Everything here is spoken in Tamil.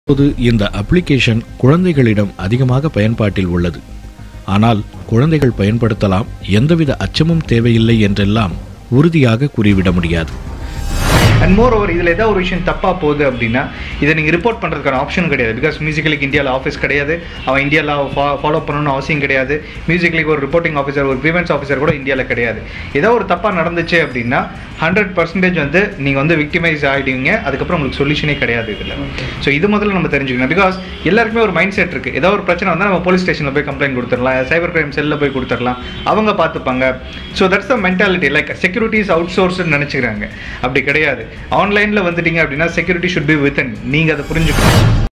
இப்போது இந்த அப்ளிகேஷன் குழந்தைகளிடம் அதிகமாக பயன்பாட்டில் உள்ளது ஆனால் குழந்தைகள் பயன்படுத்தலாம் எந்தவித அச்சமும் தேவையில்லை என்றெல்லாம் உறுதியாக கூறிவிட முடியாது அண்ட் மோர் ஓவர் இதில் ஏதாவது ஒரு விஷயம் தப்பாக போகுது அப்படின்னா இதை நீங்கள் ரிப்போர்ட் பண்ணுறதுக்கான ஆப்ஷன் கிடையாது பிகாஸ் மியூசிக்கலுக்கு இந்தியாவில் ஆஃபீஸ் கிடையாது அவன் இந்தியாவில் ஃபாலோ பண்ணணும்னு அவசியம் கிடையாது மியூசிக்கலுக்கு ஒரு ரிப்போர்ட்டிங் ஆஃபீஸர் ஒரு க்ரீவன்ஸ் ஆஃபீஸர் கூட இந்தியாவில் கிடையாது ஏதோ ஒரு தப்பாக நடந்துச்சு அப்படின்னா ஹண்ட்ரட் பர்சன்டேஜ் வந்து நீங்கள் வந்து விக்டிமைஸ் ஆகிடுவீங்க அதுக்கப்புறம் உங்களுக்கு சொல்யூஷனே கிடையாது இதில் ஸோ இது முதல்ல நம்ம தெரிஞ்சுக்கணும் பிகாஸ் எல்லாருக்குமே ஒரு மைண்ட் செட் இருக்குது ஏதோ ஒரு பிரச்சனை வந்தால் நம்ம போலீஸ் ஸ்டேஷனில் போய் கம்ப்ளைண்ட் கொடுத்துடலாம் சைபர் கிரைம் செல்லில் போய் கொடுத்துடலாம் அவங்க பார்த்துப்பாங்க so that's the mentality like securities அவுட் சோர்ஸ்னு நினச்சிக்கிறாங்க அப்படி கிடையாது ஆன்லைனில் வந்துட்டீங்க அப்படின்னா செக்யூரிட்டி ஷுட் பி வித் நீங்கள் அதை புரிஞ்சுக்கணும்